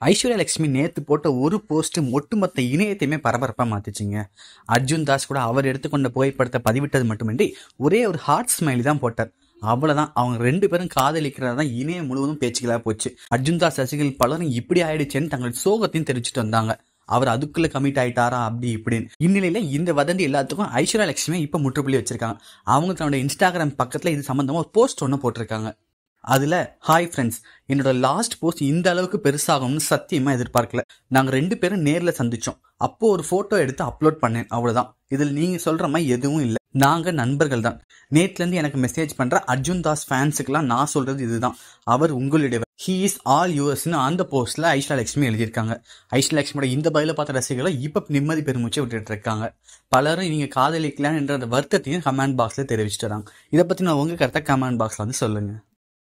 ஐஸ்வர்யா லட்சுமி நேத்து போட்ட ஒரு போஸ்ட் ஒட்டுமொத்த இணையத்தையுமே பரபரப்பா மாத்துச்சுங்க அர்ஜுன் தாஸ் கூட அவர் எடுத்துக்கொண்ட புகைப்படத்தை பதிவிட்டது மட்டுமின்றி ஒரே ஒரு ஹார்ட் ஸ்மைலி தான் போட்டார் அவ்வளவுதான் அவங்க ரெண்டு பேரும் காதலிக்கிறதா தான் இணையம் முழுவதும் பேச்சுகளா போச்சு அர்ஜுன் தாஸ் ரசிகர்கள் பலரும் இப்படி ஆயிடுச்சேன்னு தங்கள் சோகத்தையும் தெரிவிச்சிட்டு வந்தாங்க அவர் அதுக்குள்ள கமிட் ஆயிட்டாரா அப்படி இப்படின்னு இந்நிலையில இந்த வதந்தி எல்லாத்துக்கும் ஐஸ்வர்யா லட்சுமி இப்ப முற்றுப்புள்ளி வச்சிருக்காங்க அவங்க தன்னோட இன்ஸ்டாகிராம் பக்கத்துல இது சம்பந்தமா ஒரு போஸ்ட் ஒன்று போட்டிருக்காங்க அதுல ஹாய் ஃப்ரெண்ட்ஸ் என்னோட லாஸ்ட் போஸ்ட் இந்த அளவுக்கு பெருசாகும்னு சத்தியமா எதிர்பார்க்கல நாங்க ரெண்டு பேரும் நேர்ல சந்திச்சோம் அப்போ ஒரு போட்டோ எடுத்து அப்லோட் பண்ணேன் அவ்வளவுதான் இதில் நீங்க சொல்ற மாதிரி எதுவும் இல்லை நாங்க நண்பர்கள் தான் நேத்துல இருந்து எனக்கு மெசேஜ் பண்ற அர்ஜுன் தாஸ் ஃபேன்ஸுக்கெல்லாம் நான் சொல்றது இதுதான் அவர் உங்களுடைய ஹீ இஸ் ஆல் யூஎஸ்னு அந்த போஸ்ட்ல ஐஸ்வர்யா லட்சுமி எழுதியிருக்காங்க ஐஸ்வர்யா லட்சுமியோட இந்த பதில பார்த்த ரசிகர்கள் இப்ப நிம்மதி பெருமூச்சை விட்டுட்டு இருக்காங்க பலரும் நீங்க காதலிக்கலாம் என்ற அந்த வருத்தத்தையும் கமெண்ட் பாக்ஸ்ல தெரிவிச்சிட்டு வராங்க இதை பத்தி நான் உங்க கருத்தை கமெண்ட் பாக்ஸ்ல வந்து சொல்லுங்க